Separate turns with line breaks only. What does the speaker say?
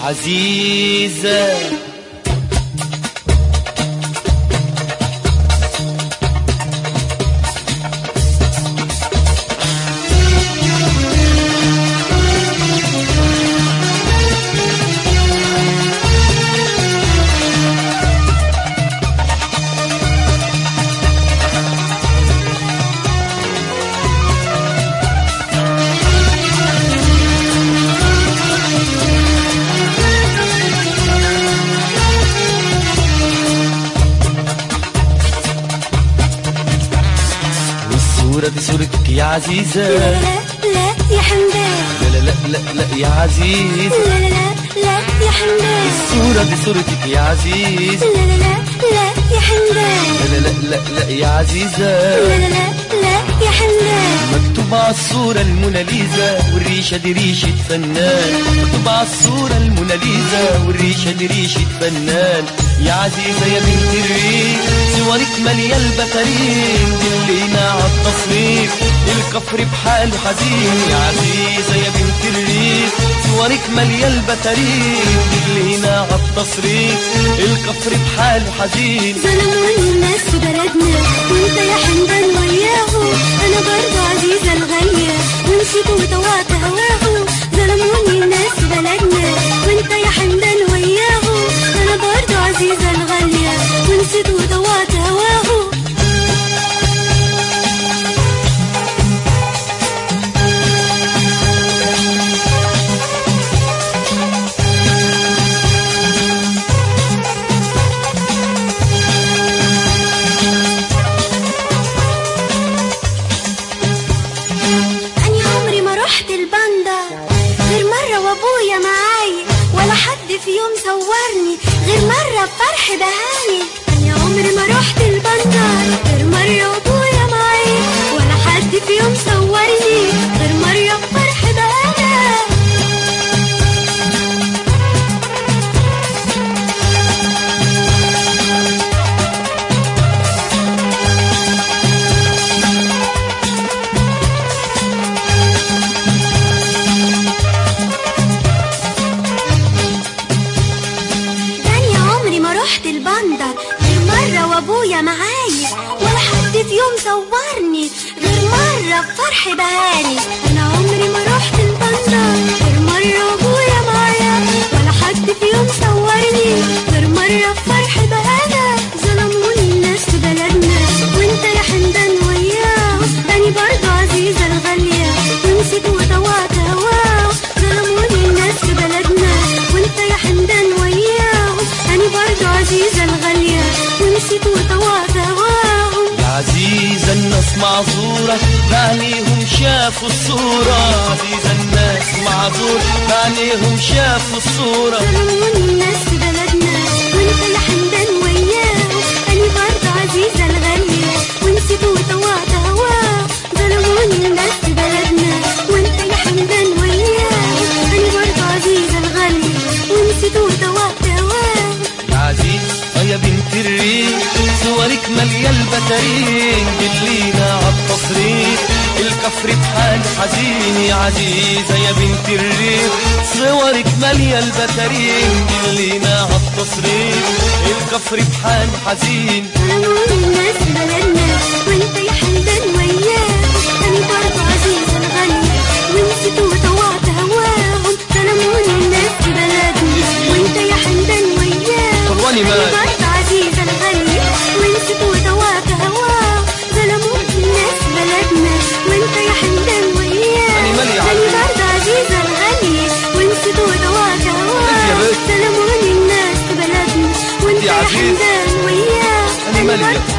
عزيزة والصورة دي صورتك يا عزيزة
لا لا لا يا حمدان
لا لا لا لا لا يا عزيز
لا لا لا لا يا حمدان
الصورة دي صورتك يا عزيز
لا لا لا لا يا حمدان
لا لا لا لا لا يا عزيزة
لا لا لا لا يا حمدان
مكتوب على الصورة الموناليزا والريشة دي ريشة فنان مكتوب على الصورة الموناليزا والريشة دي ريشة فنان يا عزيزة يا بنت الريف صورك مالية البتارين دلينا على التصريف الكفر بحاله حزين يا عزيزة يا بنت الريف صورك مالية البتارين دلينا على التصريف الكفر بحاله حزين
ظلموني الناس في بلدنا وانت يا حمدان وياهم انا برضه عزيزة الغالية ونسيت وطوعت هواهم ظلموني الناس في بلدنا وانت يا حمدان وياهم انا برضه عزيزة الغالية ونسيت وطوعت هواهم أنا عمري ما رحت الباندا غير مرة وأبويا معايا ولا حد في يوم صورني غير مرة بفرح بهاني أنا عمري ما رحت الباندا غير مرة وأبويا معايا ولا حد في يوم صورني غير مرة بفرح بهاني تاني عمري ما رحت البندر غير مرة وابويا معايا ولا حد في يوم صورني غير مرة بفرح بهاني انا عمري ما رحت البندر غير مرة وابويا معايا ولا حد في يوم صورني غير مرة بفرح بهانا ظلموني الناس في بلدنا وانت يا حمدان وياهم تاني برضه عزيزة الغالية ونسيت وطوعت هواهم ظلموني الناس في بلدنا وانت يا حمدان وياهم تاني برضه عزيزة الغالية ونسيت وطوعت هواهم
يا عزيزة الناس معذورة بعينيهم شافوا الصورة عزيزة الناس معذورة بعينيهم شافوا الصورة
ظلموني الناس في بلدنا وانت يا حمدان وياهم تاني برضه عزيزة الغالية ونسيت وطوعت هواهم ظلموني الناس في بلدنا وانت يا حمدان وياهم تاني برضه عزيزة الغالية ونسيت وطوعت هواهم
يا عزيز آه يا بنت الريف صورك مالية البتارين دلينا عالتصريف الكفر بحال حزين يا عزيزة يا بنت الريف صورك مالية البتارين دلينا عالتصريف الكفر بحال حزين
ظلموني الناس في بلدنا وانت يا حمدان وياهم تاني برضه عزيزة الغالية ونسيت وطوعت هواهم ظلموني الناس في بلدنا وانت يا حمدان وياهم
طب واني
تاني
مالي؟
برضه عزيزة الغالية ونسيت وطوعت هواهم ظلموني الناس في بلدنا وانت يا حمدان وياهم
أنا مالي يا
تاني
عزيزة؟
برضه عزيزة الغالية ونسيت وطوعت
يا
هواهم
بنت.
ظلموني الناس في بلدنا وانت
يا
يا
عزيز.
حمدان وياهم
أنا
تاني
مالي؟
برضه